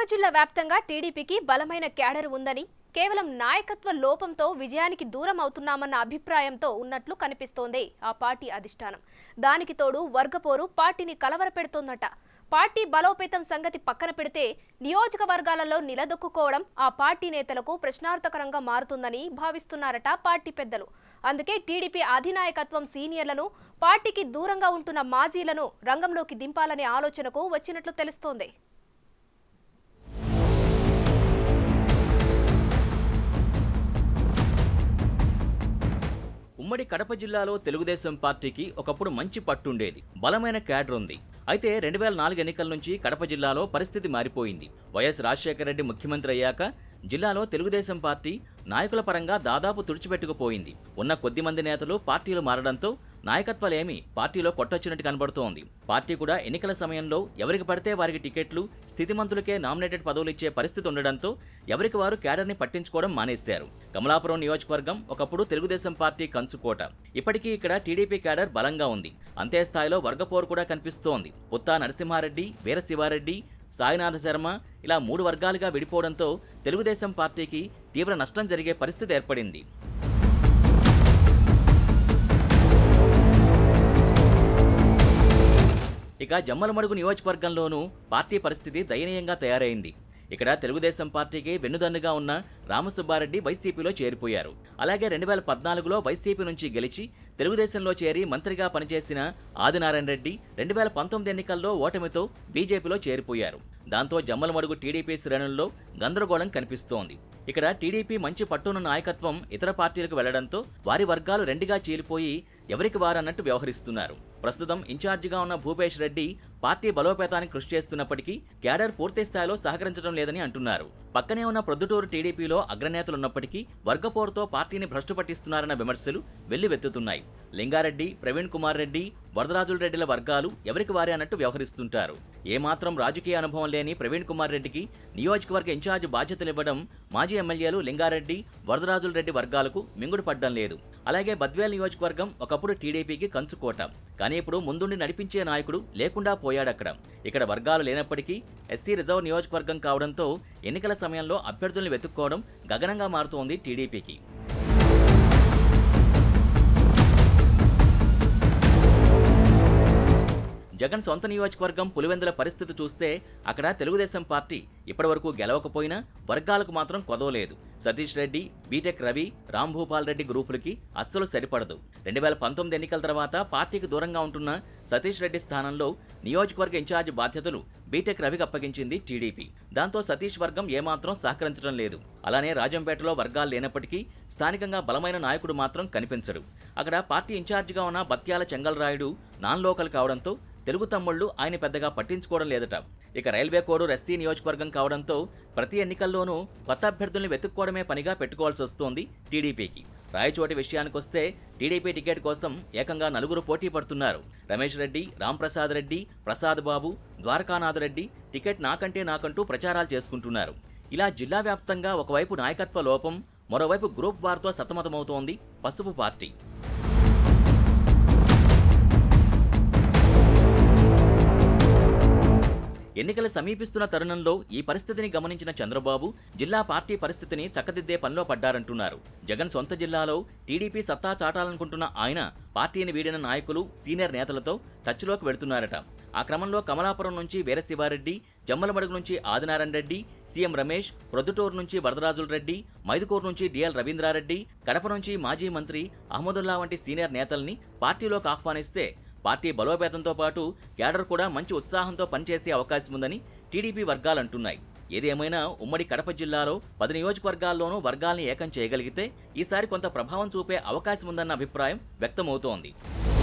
జిల్లా వ్యాప్తంగా టీడీపీకి బలమైన క్యాడర్ ఉందని కేవలం నాయకత్వ లోపంతో విజయానికి దూరం అవుతున్నామన్న అభిప్రాయంతో ఉన్నట్లు కనిపిస్తోంది ఆ పార్టీ అధిష్టానం దానికి తోడు వర్గపోరు పార్టీని కలవరపెడుతోందట పార్టీ బలోపేతం సంగతి పక్కన పెడితే నియోజకవర్గాలలో నిలదొక్కుకోవడం ఆ పార్టీ నేతలకు ప్రశ్నార్థకరంగా మారుతుందని భావిస్తున్నారట పార్టీ పెద్దలు అందుకే టీడీపీ అధినాయకత్వం సీనియర్లను పార్టీకి దూరంగా ఉంటున్న మాజీలను రంగంలోకి దింపాలనే ఆలోచనకు వచ్చినట్లు తెలుస్తోంది ఉమ్మడి కడప జిల్లాలో తెలుగుదేశం పార్టీకి ఒకప్పుడు మంచి పట్టుండేది బలమైన క్యాడర్ ఉంది అయితే రెండు వేల నాలుగు ఎన్నికల నుంచి కడప జిల్లాలో పరిస్థితి మారిపోయింది వైఎస్ రాజశేఖర రెడ్డి ముఖ్యమంత్రి అయ్యాక జిల్లాలో తెలుగుదేశం పార్టీ నాయకుల పరంగా దాదాపు తుడిచిపెట్టుకుపోయింది ఉన్న కొద్ది మంది నేతలు పార్టీలు మారడంతో నాయకత్వాలేమి పార్టీలో కొట్టొచ్చినట్టు కనబడుతోంది పార్టీ కూడా ఎన్నికల సమయంలో ఎవరికి పడితే వారికి టికెట్లు స్థితిమంతులకే నామినేటెడ్ పదవులు ఇచ్చే పరిస్థితి ఉండడంతో ఎవరికి వారు క్యాడర్ని పట్టించుకోవడం మానేశారు కమలాపురం నియోజకవర్గం ఒకప్పుడు తెలుగుదేశం పార్టీ కంచుకోట ఇప్పటికీ ఇక్కడ టీడీపీ క్యాడర్ బలంగా ఉంది అంతే స్థాయిలో వర్గపోరు కూడా కనిపిస్తోంది పుత్తా నరసింహారెడ్డి వీరశివారెడ్డి సాయినాథ శర్మ ఇలా మూడు వర్గాలుగా విడిపోవడంతో తెలుగుదేశం పార్టీకి తీవ్ర నష్టం జరిగే పరిస్థితి ఏర్పడింది ఇక జమ్మలమడుగు నియోజకవర్గంలోనూ పార్టీ పరిస్థితి దయనీయంగా తయారైంది ఇక్కడ తెలుగుదేశం పార్టీకి వెన్నుదన్నుగా ఉన్న రామసుబ్బారెడ్డి వైసీపీలో చేరిపోయారు అలాగే రెండు వేల పద్నాలుగులో వైసీపీ నుంచి గెలిచి తెలుగుదేశంలో చేరి మంత్రిగా పనిచేసిన ఆదినారాయణ రెడ్డి రెండు వేల పంతొమ్మిది ఎన్నికల్లో ఓటమితో బీజేపీలో చేరిపోయారు దాంతో జమ్మలమడుగు టీడీపీ శ్రేణుల్లో గందరగోళం కనిపిస్తోంది ఇక్కడ టీడీపీ మంచి పట్టున్న నాయకత్వం ఇతర పార్టీలకు వెళ్లడంతో వారి వర్గాలు రెండుగా చీలిపోయి ఎవరికి వారన్నట్టు వ్యవహరిస్తున్నారు ప్రస్తుతం ఇన్ఛార్జిగా ఉన్న భూపేష్ రెడ్డి పార్టీ బలోపేతానికి కృషి చేస్తున్నప్పటికీ క్యాడర్ పూర్తి స్థాయిలో సహకరించడం లేదని అంటున్నారు పక్కనే ఉన్న ప్రొద్దుటూరు టీడీపీలో అగ్రనేతలున్నప్పటికీ వర్గపోరుతో పార్టీని భ్రష్టు పట్టిస్తున్నారన్న విమర్శలు వెల్లువెత్తుతున్నాయి లింగారెడ్డి ప్రవీణ్ కుమార్ రెడ్డి వరదరాజుల రెడ్డిల వర్గాలు ఎవరికి వారే అన్నట్టు వ్యవహరిస్తుంటారు ఏమాత్రం రాజకీయ అనుభవం లేని ప్రవీణ్ కుమార్ రెడ్డికి నియోజకవర్గ ఇన్ఛార్జ్ బాధ్యతలు ఇవ్వడం మాజీ ఎమ్మెల్యేలు లింగారెడ్డి వరదరాజుల రెడ్డి వర్గాలకు మింగుడు పడ్డం లేదు అలాగే బద్వేల్ నియోజకవర్గం ఒకప్పుడు టీడీపీకి కంచుకోట కానీ ఇప్పుడు ముందుండి నడిపించే నాయకుడు లేకుండా పోయాడక్కడ ఇక్కడ వర్గాలు లేనప్పటికీ ఎస్సీ రిజర్వ్ నియోజకవర్గం కావడంతో ఎన్నికల సమయంలో అభ్యర్థుల్ని వెతుక్కోవడం గగనంగా మారుతోంది టీడీపీకి జగన్ సొంత నియోజకవర్గం పులివెందుల పరిస్థితి చూస్తే అక్కడ తెలుగుదేశం పార్టీ ఇప్పటివరకు గెలవకపోయినా వర్గాలకు మాత్రం కొదవలేదు సతీష్ రెడ్డి బీటెక్ రవి రాంభూపాల్ రెడ్డి గ్రూపులకి అస్సలు సరిపడదు రెండు వేల పంతొమ్మిది ఎన్నికల తర్వాత పార్టీకి దూరంగా ఉంటున్న సతీష్ రెడ్డి స్థానంలో నియోజకవర్గ ఇన్ఛార్జ్ బాధ్యతలు బీటెక్ రవికి అప్పగించింది టీడీపీ దాంతో సతీష్ వర్గం ఏమాత్రం సహకరించడం లేదు అలానే రాజంపేటలో వర్గాలు లేనప్పటికీ స్థానికంగా బలమైన నాయకుడు మాత్రం కనిపించడు అక్కడ పార్టీ ఇన్ఛార్జిగా ఉన్న బత్యాల చెంగల్రాయుడు నాన్ లోకల్ కావడంతో తెలుగు తమ్ముళ్లు ఆయన పెద్దగా పట్టించుకోవడం లేదట ఇక రైల్వే కోడూరు ఎస్సీ నియోజకవర్గం కావడంతో ప్రతి ఎన్నికల్లోనూ కొత్త అభ్యర్థుల్ని వెతుక్కోవడమే పనిగా పెట్టుకోవాల్సి వస్తోంది టీడీపీకి రాయచోటి విషయానికొస్తే టీడీపీ టికెట్ కోసం ఏకంగా నలుగురు పోటీ పడుతున్నారు రమేష్ రెడ్డి రాంప్రసాద్ రెడ్డి ప్రసాద్ బాబు ద్వారకానాథ్ రెడ్డి టికెట్ నాకంటే నాకంటూ ప్రచారాలు చేసుకుంటున్నారు ఇలా జిల్లా వ్యాప్తంగా ఒకవైపు నాయకత్వ లోపం మరోవైపు గ్రూప్ వార్తో సతమతమవుతోంది పసుపు పార్టీ ఎన్నికలు సమీపిస్తున్న తరుణంలో ఈ పరిస్థితిని గమనించిన చంద్రబాబు జిల్లా పార్టీ పరిస్థితిని చక్కదిద్దే పనిలో పడ్డారంటున్నారు జగన్ సొంత జిల్లాలో టీడీపీ సత్తా చాటాలనుకుంటున్న ఆయన పార్టీని వీడిన నాయకులు సీనియర్ నేతలతో టచ్లోకి వెడుతున్నారట ఆ క్రమంలో కమలాపురం నుంచి వీరశివారెడ్డి జమ్మలమడుగు నుంచి ఆదినారాయణ రెడ్డి సీఎం రమేష్ ప్రొద్దుటూరు నుంచి వరదరాజుల రెడ్డి మైదుకూరు నుంచి డిఎల్ రవీంద్రారెడ్డి కడప నుంచి మాజీ మంత్రి అహ్మదుల్లా వంటి సీనియర్ నేతల్ని పార్టీలోకి ఆహ్వానిస్తే పార్టీ బలోపేతంతో పాటు క్యాడర్ కూడా మంచి ఉత్సాహంతో పనిచేసే అవకాశం ఉందని టీడీపీ వర్గాలు అంటున్నాయి ఏదేమైనా ఉమ్మడి కడప జిల్లాలో పది నియోజకవర్గాల్లోనూ వర్గాల్ని ఏకం చేయగలిగితే ఈసారి కొంత ప్రభావం చూపే అవకాశం ఉందన్న అభిప్రాయం వ్యక్తమవుతోంది